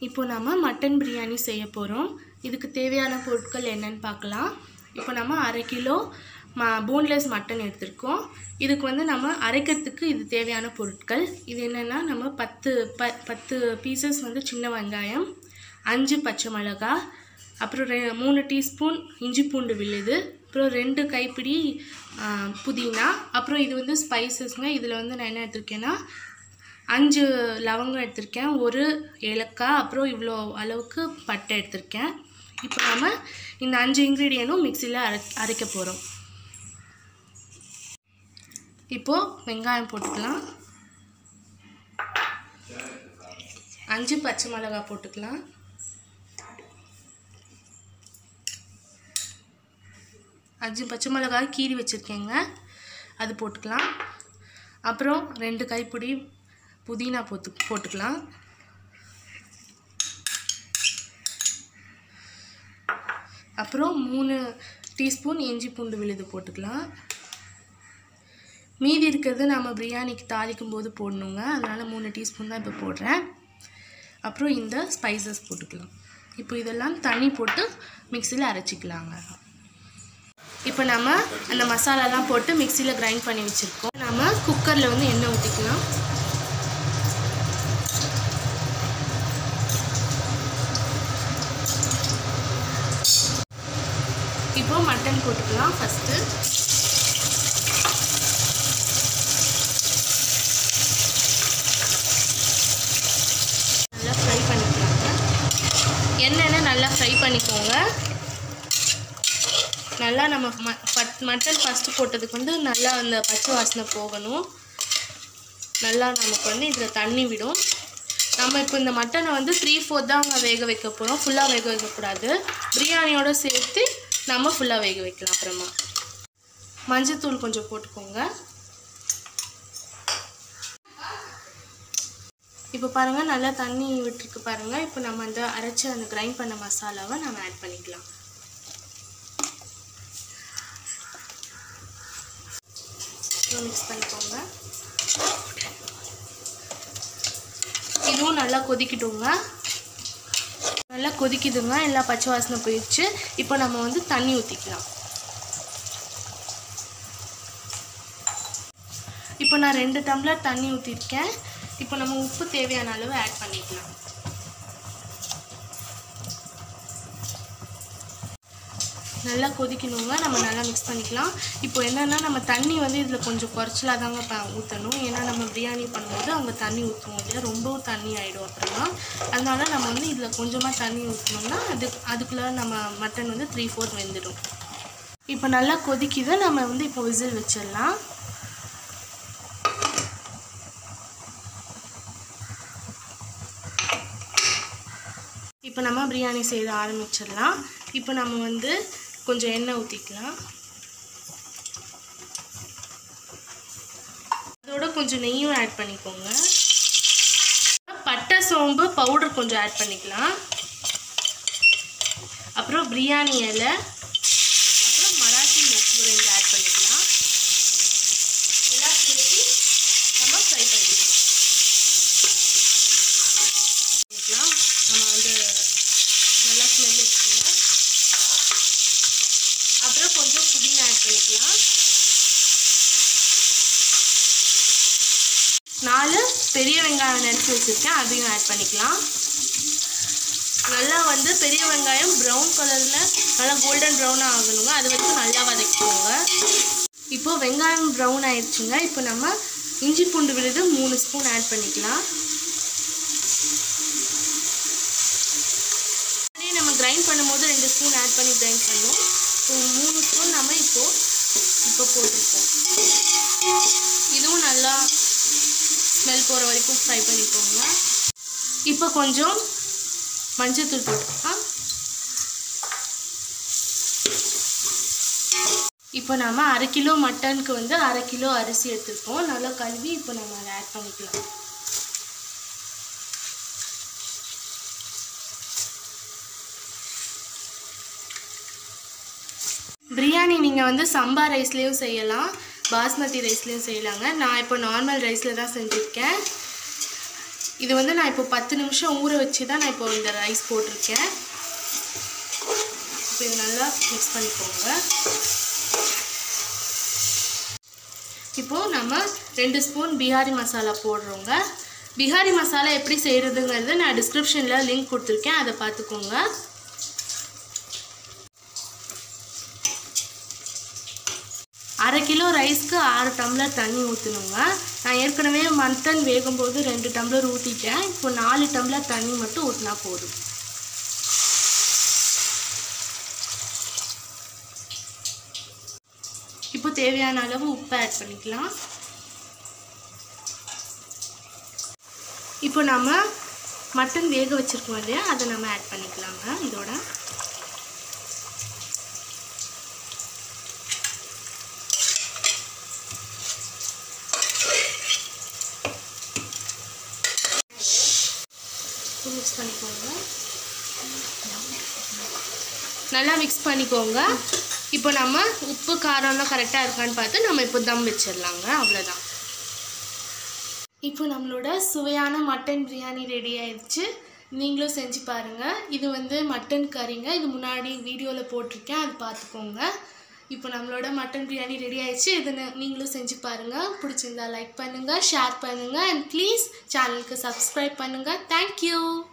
இப்போ நம்ம மட்டன் பிரியாணி செய்ய போகிறோம் இதுக்கு தேவையான பொருட்கள் என்னன்னு பார்க்கலாம் இப்போ நம்ம அரை கிலோ ம போன்லெஸ் மட்டன் எடுத்திருக்கோம் இதுக்கு வந்து நம்ம அரைக்கிறதுக்கு இது தேவையான பொருட்கள் இது என்னென்னா நம்ம பத்து ப பத்து பீசஸ் வந்து சின்ன வெங்காயம் அஞ்சு பச்சை மிளகாய் அப்புறம் ரெ மூணு டீஸ்பூன் இஞ்சி பூண்டு விழுது அப்புறம் ரெண்டு கைப்பிடி ஆ, புதினா அப்புறம் இது வந்து ஸ்பைசஸ்ங்க இதில் வந்து நான் என்ன எடுத்திருக்கேன்னா அஞ்சு லவங்கம் எடுத்திருக்கேன் ஒரு ஏலக்காய் அப்புறம் இவ்வளோ அளவுக்கு பட்டை எடுத்திருக்கேன் இப்போ நம்ம இந்த அஞ்சு இன்க்ரீடியனும் மிக்சியில் அரை அரைக்க போகிறோம் இப்போது வெங்காயம் போட்டுக்கலாம் அஞ்சு பச்சை மிளகாய் போட்டுக்கலாம் அஞ்சு பச்சை மிளகாய் கீறி வச்சுருக்கேங்க அது போட்டுக்கலாம் அப்புறம் ரெண்டு கைப்பிடி புதினா போட்டு போட்டுக்கலாம் அப்புறம் மூணு டீஸ்பூன் இஞ்சி பூண்டு விழுது போட்டுக்கலாம் மீதி இருக்கிறது நம்ம பிரியாணிக்கு தாளிக்கும் போது போடணுங்க அதனால் மூணு டீஸ்பூன் தான் இப்போ போடுறேன் அப்புறம் இந்த ஸ்பைசஸ் போட்டுக்கலாம் இப்போ இதெல்லாம் தண்ணி போட்டு மிக்சியில் அரைச்சிக்கலாங்க இப்போ நம்ம அந்த மசாலாலாம் போட்டு மிக்சியில் கிரைண்ட் பண்ணி வச்சுருக்கோம் நம்ம குக்கரில் வந்து எண்ணெய் ஊற்றிக்கலாம் இப்போ மட்டன் போட்டுக்கலாம் ஃபஸ்ட்டு நல்லா ஃப்ரை பண்ணிக்கலாங்க எண்ணெய் நல்லா ஃப்ரை பண்ணிக்கோங்க நல்லா நம்ம ம பட் மட்டன் ஃபஸ்ட்டு போட்டதுக்கு வந்து நல்லா அந்த பச்சை வாசனை போகணும் நல்லா நமக்கு வந்து இதில் தண்ணி விடும் நம்ம இப்போ இந்த மட்டனை வந்து த்ரீ ஃபோர் தான் வேக வைக்க போகிறோம் ஃபுல்லாக வேக வைக்கக்கூடாது பிரியாணியோட சேர்த்து நம்ம ஃபுல்லாக வேக வைக்கலாம் அப்புறமா மஞ்சத்தூள் கொஞ்சம் போட்டுக்கோங்க இப்போ பாருங்கள் நல்லா தண்ணி விட்டுருக்கு பாருங்கள் இப்போ நம்ம அந்த அரைச்ச அந்த கிரைண்ட் பண்ண மசாலாவை நம்ம ஆட் பண்ணிக்கலாம் மிக்ஸ் பண்ணிக்கோங்க இதுவும் நல்லா கொதிக்கிட்டுங்க நல்லா கொதிக்குதுங்க எல்லா பச்சை வாசனை போயிடுச்சு இப்போ நம்ம வந்து தண்ணி ஊற்றிக்கலாம் இப்போ நான் ரெண்டு டம்ளர் தண்ணி ஊற்றிருக்கேன் இப்போ நம்ம உப்பு தேவையான அளவு ஆட் பண்ணிக்கலாம் நல்லா கொதிக்கணுங்க நம்ம நல்லா மிக்ஸ் பண்ணிக்கலாம் இப்போ என்னென்னா நம்ம தண்ணி வந்து இதில் கொஞ்சம் குறைச்சலாக தாங்க ப ஊற்றணும் ஏன்னா நம்ம பிரியாணி பண்ணும்போது அவங்க தண்ணி ஊற்றுவோம் இல்லையா ரொம்பவும் தண்ணி ஆகிடும் அப்புறமா அதனால நம்ம வந்து இதில் கொஞ்சமாக தண்ணி ஊற்றினோம்னா அது அதுக்குள்ளே நம்ம மட்டன் வந்து த்ரீ ஃபோர்த் வெந்துடும் இப்போ நல்லா கொதிக்குது நம்ம வந்து இப்போ விசில் வச்சிடலாம் இப்போ நம்ம பிரியாணி செய்ய ஆரம்பிச்சிடலாம் இப்போ நம்ம வந்து கொஞ்சம் எண்ணெய் ஊற்றிக்கலாம் அதோட கொஞ்சம் நெய்யும் ஆட் பண்ணிக்கோங்க பட்டை சோம்பு பவுடர் கொஞ்சம் ஆட் பண்ணிக்கலாம் அப்புறம் பிரியாணி இலை அப்புறம் மராட்டி மொக்கு ரெண்டு ஆட் பண்ணிக்கலாம் எல்லாம் சேர்த்து நம்ம ஃப்ரை பண்ணிக்கலாம் பண்ணிக்கலாம் நம்ம வந்து நல்லா ஸ்மெல் வச்சுக்கோங்க அப்புறம் கொஞ்சம் புதினா ஆட் பண்ணிக்கலாம் நாலு பெரிய வெங்காயம் நறுக்கி வச்சுருக்கேன் அதையும் ஆட் பண்ணிக்கலாம் நல்லா வந்து பெரிய வெங்காயம் ப்ரௌன் கலரில் நல்லா கோல்டன் ப்ரௌனாக ஆகணுங்க அது வரைக்கும் நல்லா வதக்கிக்கோங்க இப்போ வெங்காயம் ப்ரௌன் ஆயிடுச்சுங்க இப்போ நம்ம இஞ்சி பூண்டு விழுது மூணு ஸ்பூன் ஆட் பண்ணிக்கலாம் அப்படியே நம்ம கிரைண்ட் பண்ணும்போது ரெண்டு ஸ்பூன் ஆட் பண்ணி கிரைண்ட் பண்ணோம் இப்போ மூணு ஸ்பூன் நம்ம இப்போ இப்போ போட்டிருக்கோம் இதுவும் நல்லா ஸ்மெல் போகிற வரைக்கும் ஃப்ரை பண்ணிக்கோங்க இப்போ கொஞ்சம் மஞ்சத்தூள் போட்டுக்கலாம் இப்போ நம்ம அரை கிலோ மட்டனுக்கு வந்து அரை கிலோ அரிசி எடுத்துருக்கோம் நல்லா கழுவி இப்போ நம்ம அதை ஆட் பண்ணிக்கலாம் பிரியாணி நீங்கள் வந்து சம்பா ரைஸ்லேயும் செய்யலாம் பாஸ்மதி ரைஸ்லேயும் செய்யலாங்க நான் இப்போ நார்மல் ரைஸில் தான் செஞ்சுருக்கேன் இது வந்து நான் இப்போ பத்து நிமிஷம் ஊற வச்சு தான் நான் இப்போ இந்த ரைஸ் போட்டிருக்கேன் இப்போ இது நல்லா மிக்ஸ் பண்ணிக்கோங்க இப்போது நம்ம ரெண்டு ஸ்பூன் பிஹாரி மசாலா போடுறோங்க பிஹாரி மசாலா எப்படி செய்கிறதுங்கிறது நான் டிஸ்கிரிப்ஷனில் லிங்க் கொடுத்துருக்கேன் அதை பார்த்துக்கோங்க அரை கிலோ ரைஸ்க்கு ஆறு டம்ளர் தண்ணி ஊற்றணுங்க நான் ஏற்கனவே மட்டன் வேகும்போது ரெண்டு டம்ளர் ஊற்றிட்டேன் இப்போ நாலு டம்ளர் தண்ணி மட்டும் ஊற்றினா போதும் இப்போ தேவையான அளவு உப்பு ஆட் பண்ணிக்கலாம் இப்போ நம்ம மட்டன் வேக வச்சுருக்கோம் இல்லையா அதை நம்ம ஆட் பண்ணிக்கலாங்க இதோட மிக்ஸ் பண்ணிக்கோங்க நல்லா மிக்ஸ் பண்ணிக்கோங்க இப்போ நம்ம உப்பு காரம்லாம் கரெக்டாக இருக்கான்னு பார்த்து நம்ம இப்போ தம் வச்சிடலாங்க அவ்வளோதான் இப்போ நம்மளோட சுவையான மட்டன் பிரியாணி ரெடி ஆயிடுச்சு நீங்களும் செஞ்சு பாருங்கள் இது வந்து மட்டன் கறிங்க இது முன்னாடி வீடியோவில் போட்டிருக்கேன் அது பார்த்துக்கோங்க இப்போ நம்மளோட மட்டன் பிரியாணி ரெடி ஆயிடுச்சு இதை ந- நீங்களும் செஞ்சு பாருங்கள் பிடிச்சிருந்தா லைக் பண்ணுங்கள் ஷேர் பண்ணுங்கள் அண்ட் ப்ளீஸ் சேனலுக்கு சப்ஸ்கிரைப் பண்ணுங்கள் தேங்க்யூ